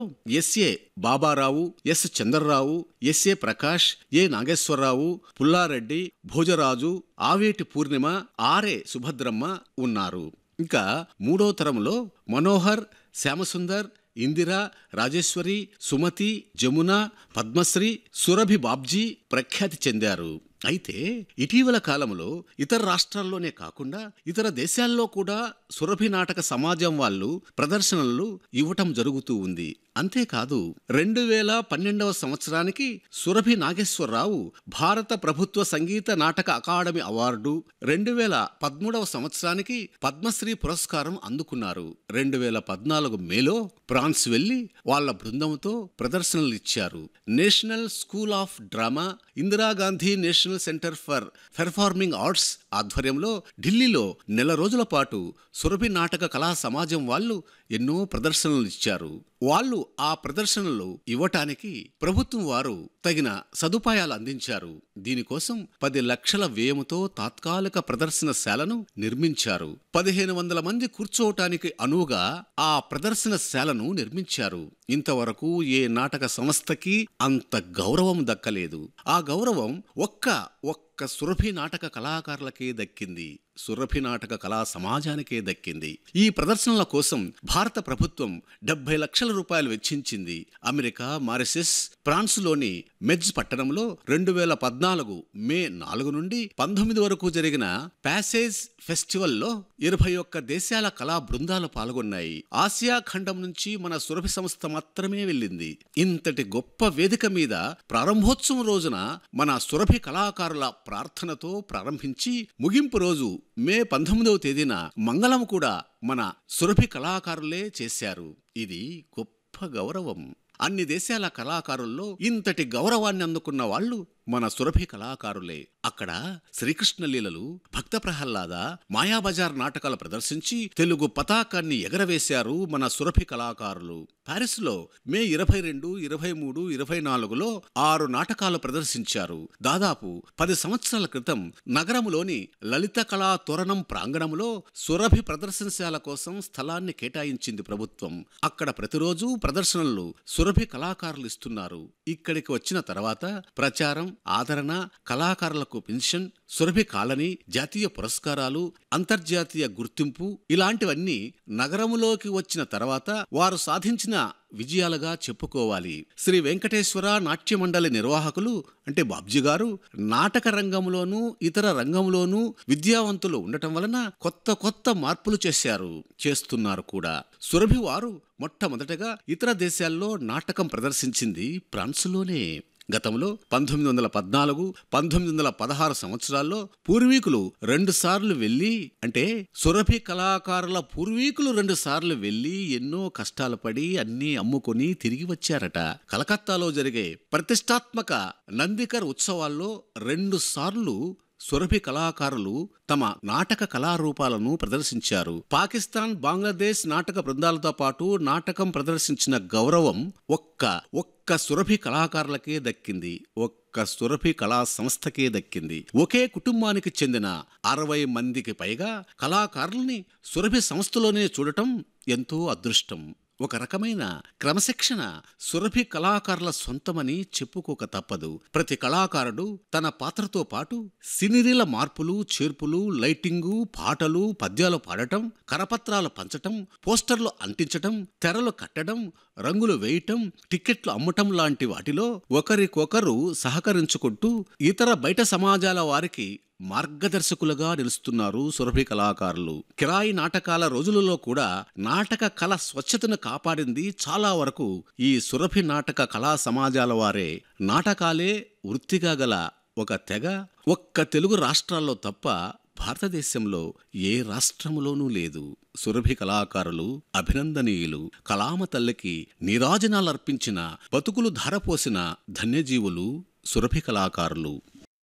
SA Babarao S Chandrarao S A Prakash A Nageswararao Pullareddy Bhojaraju Aveti Purnima R A Subhadramma ఉన్నారు ఇంకా మూడో తరంలో మనోహర్ శ్యామసుందర్ ఇందిర రాజేశ్వరి సుమతి జమున పద్మశ్రీ సురభి బాబ్జీ ప్రఖ్యాతి చెందారు అయితే ఇటీవల కాలంలో ఇతర రాష్ట్రాల్లోనే కాకుండా ఇతర దేశాల్లో కూడా సురభి నాటక సమాజం వాళ్ళు ప్రదర్శనలు ఇవ్వటం జరుగుతూ ఉంది అంతేకాదు రెండు వేల పన్నెండవ సంవత్సరానికి సురభి నాగేశ్వరరావు భారత ప్రభుత్వ సంగీత నాటక అకాడమీ అవార్డు రెండు వేల పదమూడవ సంవత్సరానికి పద్మశ్రీ పురస్కారం అందుకున్నారు రెండు వేల పద్నాలుగు మేలో ఫ్రాన్స్ వెళ్లి వాళ్ళ బృందంతో ప్రదర్శనలు ఇచ్చారు national school of drama Indira Gandhi national centre for performing arts ఆధ్వర్యంలో ఢిల్లీలో నెల రోజుల పాటు సురభి నాటక కళా సమాజం వాళ్ళు ఎన్నో ప్రదర్శనలు ఇచ్చారు వాళ్ళు ఆ ప్రదర్శనలు ఇవ్వటానికి ప్రభుత్వం వారు తగిన సదుపాయాలు అందించారు దీనికోసం పది లక్షల వ్యయముతో తాత్కాలిక ప్రదర్శనశాలను నిర్మించారు పదిహేను వందల మంది కూర్చోవటానికి అనువుగా ఆ ప్రదర్శనశాలను నిర్మించారు ఇంతవరకు ఏ నాటక సంస్థకి అంత గౌరవం దక్కలేదు ఆ గౌరవం ఒక్క ఒక్క సురభి నాటక కళాకారులకే దక్కింది సురభి నాటక కళా సమాజానికే దక్కింది ఈ ప్రదర్శనల కోసం భారత ప్రభుత్వం డెబ్బై లక్షల రూపాయలు వెచ్చించింది అమెరికా మారిసెస్ ఫ్రాన్స్లోని మెడ్జ్ పట్టణంలో రెండు వేల పద్నాలుగు మే నాలుగు నుండి పంతొమ్మిది వరకు జరిగిన ప్యాసేజ్ ఫెస్టివల్లో ఇరవై ఒక్క దేశాల కళా బృందాలు పాల్గొన్నాయి ఆసియా ఖండం నుంచి మన సురభి సంస్థ మాత్రమే వెళ్ళింది ఇంతటి గొప్ప వేదిక మీద ప్రారంభోత్సవం రోజున మన సురభి కళాకారుల ప్రార్థనతో ప్రారంభించి ముగింపు రోజు మే పంతొమ్మిదవ తేదీన మంగళం కూడా మన సురభి కళాకారులే చేశారు ఇది గొప్ప గౌరవం అన్ని దేశాల కళాకారుల్లో ఇంతటి గౌరవాన్ని అందుకున్న వాళ్ళు మన సురభి కళాకారులే అక్కడ శ్రీకృష్ణ లీలలు భక్త ప్రహ్లాద మాయాబజార్ నాటకాలు ప్రదర్శించి తెలుగు పతాకాన్ని ఎగరవేశారు మన సురభి కళాకారులు పారిస్ లో మే ఇరవై రెండు ఇరవై మూడు ఇరవై నాలుగులో ఆరు నాటకాలు ప్రదర్శించారు దాదాపు పది సంవత్సరాల క్రితం నగరములోని లలిత కళా తోరణం ప్రాంగణంలో సురభి ప్రదర్శనశాల కోసం స్థలాన్ని కేటాయించింది ప్రభుత్వం అక్కడ ప్రతిరోజు ప్రదర్శనలు సురభి కళాకారులు ఇస్తున్నారు ఇక్కడికి వచ్చిన తర్వాత ప్రచారం ఆదరణ కళాకారులకు పెన్షన్ సురభి కాలనీ జాతీయ పురస్కారాలు అంతర్జాతీయ గుర్తింపు ఇలాంటివన్నీ నగరములోకి వచ్చిన తర్వాత వారు సాధించిన విజయాలుగా చెప్పుకోవాలి శ్రీ వెంకటేశ్వర నాట్య మండలి నిర్వాహకులు అంటే బాబ్జీ గారు నాటక రంగంలోనూ ఇతర రంగంలోనూ విద్యావంతులు ఉండటం వలన కొత్త కొత్త మార్పులు చేశారు చేస్తున్నారు కూడా సురభి వారు మొట్టమొదటగా ఇతర దేశాల్లో నాటకం ప్రదర్శించింది ఫ్రాన్స్లోనే గతంలో పంతొమ్మిది వందల పద్నాలుగు పంతొమ్మిది వందల పదహారు సంవత్సరాల్లో పూర్వీకులు రెండు సార్లు వెళ్ళి అంటే సురభి కళాకారుల పూర్వీకులు రెండు సార్లు వెళ్ళి ఎన్నో కష్టాలు పడి అన్నీ అమ్ముకొని తిరిగి వచ్చారట కలకత్తాలో జరిగే ప్రతిష్టాత్మక నందికర్ ఉత్సవాల్లో రెండు సార్లు సురభి కళాకారులు తమ నాటక కళారూపాలను ప్రదర్శించారు పాకిస్తాన్ బంగ్లాదేశ్ నాటక బృందాలతో పాటు నాటకం ప్రదర్శించిన గౌరవం ఒక్క ఒక్క సురభి కళాకారులకే దక్కింది ఒక్క సురభి కళా సంస్థకే దక్కింది ఒకే కుటుంబానికి చెందిన అరవై మందికి పైగా కళాకారుల్ని సురభి సంస్థలోనే చూడటం ఎంతో అదృష్టం ఒక రకమైన క్రమశిక్షణ సురభి కళాకారుల సొంతమని చెప్పుకోక తప్పదు ప్రతి కళాకారుడు తన పాత్రతో పాటు సినిరీల మార్పులు చేర్పులు లైటింగు పాటలు పద్యాలు పాడటం కరపత్రాలు పంచటం పోస్టర్లు అంటించటం తెరలు కట్టడం రంగులు వేయటం టిక్కెట్లు అమ్మటం లాంటి వాటిలో ఒకరికొకరు సహకరించుకుంటూ ఇతర బయట సమాజాల వారికి మార్గదర్శకులుగా నిలుస్తున్నారు సురభి కళాకారులు కిరాయి నాటకాల రోజులలో కూడా నాటక కళ స్వచ్ఛతను కాపాడింది చాలా వరకు ఈ సురభి నాటక కళా సమాజాల వారే నాటకాలే వృత్తిగా గల ఒక తెగ ఒక్క తెలుగు రాష్ట్రాల్లో తప్ప భారతదేశంలో ఏ రాష్ట్రములోనూ లేదు సురభి కళాకారులు అభినందనీయులు కళామ తల్లికి నీరాజనాలర్పించిన బతుకులు ధారపోసిన ధన్యజీవులు సురభి కళాకారులు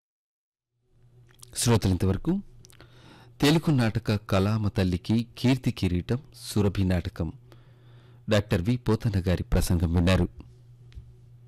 శ్రోతలింతవరకు తెలుగు నాటక కళామ తల్లికి కీర్తి కిరీటం సురభి నాటకం డాక్టర్ వి పోతన్న గారి ప్రసంగం విన్నారు